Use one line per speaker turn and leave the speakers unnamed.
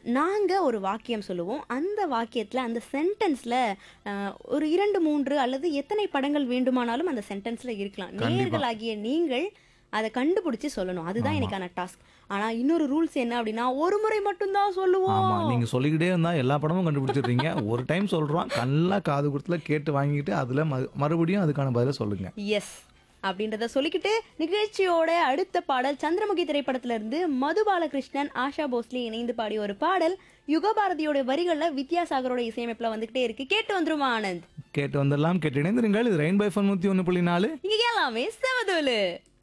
நாங்க ஒரு வாக்கியம் சொல்லுவோம் அந்த வாக்கியத்துல அந்த சென்டென்ஸ்ல ஒரு இரண்டு மூன்று அல்லது எத்தனை படங்கள் வேண்டுமானாலும் அந்த சென்டென்ஸ்ல இருக்கலாம் நேயர்களாகிய நீங்கள் அதை கண்டுபிடிச்சு சொல்லணும் அதுதான் எனக்கான டாஸ்க் ஆனா இன்னொரு ரூல்ஸ் என்ன அப்படின்னா ஒரு முறை மட்டும்தான்
ஆமா
சொல்லுவோம்
நீங்க சொல்லிக்கிட்டே இருந்தா எல்லா படமும் கண்டுபிடிச்சிடுறீங்க ஒரு டைம் சொல்றோம் நல்லா காது கொடுத்துல கேட்டு வாங்கிட்டு அதுல மறு- மறுபடியும் அதுக்கான பதில சொல்லுங்க
எஸ் அப்படின்றத சொல்லிக்கிட்டு நிகழ்ச்சியோட அடுத்த பாடல் சந்திரமுகி திரைப்படத்துல இருந்து மது பாலகிருஷ்ணன் ஆஷா போஸ்லி இணைந்து பாடிய ஒரு பாடல் யுகபாரதியோட வரிகள்ல வித்யாசாகரோட இசையமைப்புல வந்துகிட்டே இருக்கு கேட்டு வந்துருமா ஆனந்த்
கேட்டு வந்துடலாம் கேட்டு இணைந்திருங்கள் இது ரெயின் பை ஃபன் நூத்தி ஒன்று புள்ளி நாலு
இங்க எல்லாமே செவதோலு